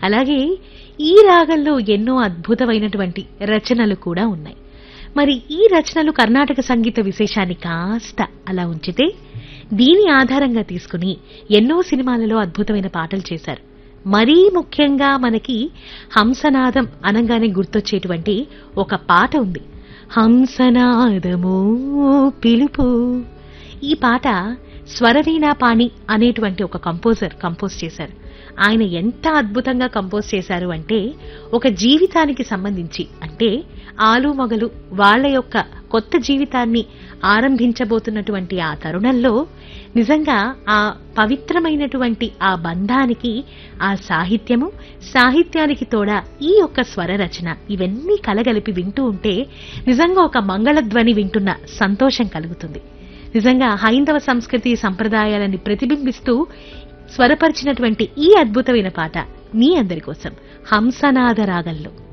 అలాగే ఈ రాగంలో ఎన్నో అద్భుతమైనటువంటి రచనలు కూడా ఉన్నాయి మరి ఈ రచనలు కర్ణాటక సంగీత విశేషాన్ని కాస్త అలా ఉంచితే దీని ఆధారంగా తీసుకుని ఎన్నో సినిమాలలో అద్భుతమైన పాటలు చేశారు మరీ ముఖ్యంగా మనకి హంసనాదం అనగానే గుర్తొచ్చేటువంటి ఒక పాట ఉంది హంసనాదము పిలుపు ఈ పాట స్వరవీణాపాణి అనేటువంటి ఒక కంపోజర్ కంపోజ్ చేశారు ఆయన ఎంత అద్భుతంగా కంపోజ్ చేశారు అంటే ఒక జీవితానికి సంబంధించి అంటే ఆలు మొగలు వాళ్ళ యొక్క కొత్త జీవితాన్ని ఆరంభించబోతున్నటువంటి ఆ తరుణంలో నిజంగా ఆ పవిత్రమైనటువంటి ఆ బంధానికి ఆ సాహిత్యము సాహిత్యానికి తోడా ఈ యొక్క స్వర రచన ఇవన్నీ కలగలిపి వింటూ ఉంటే నిజంగా ఒక మంగళధ్వని వింటున్న సంతోషం కలుగుతుంది నిజంగా హైందవ సంస్కృతి సంప్రదాయాలని ప్రతిబింబిస్తూ స్వరపరిచినటువంటి ఈ అద్భుతమైన పాట మీ అందరి కోసం హంసనాద రాగంలో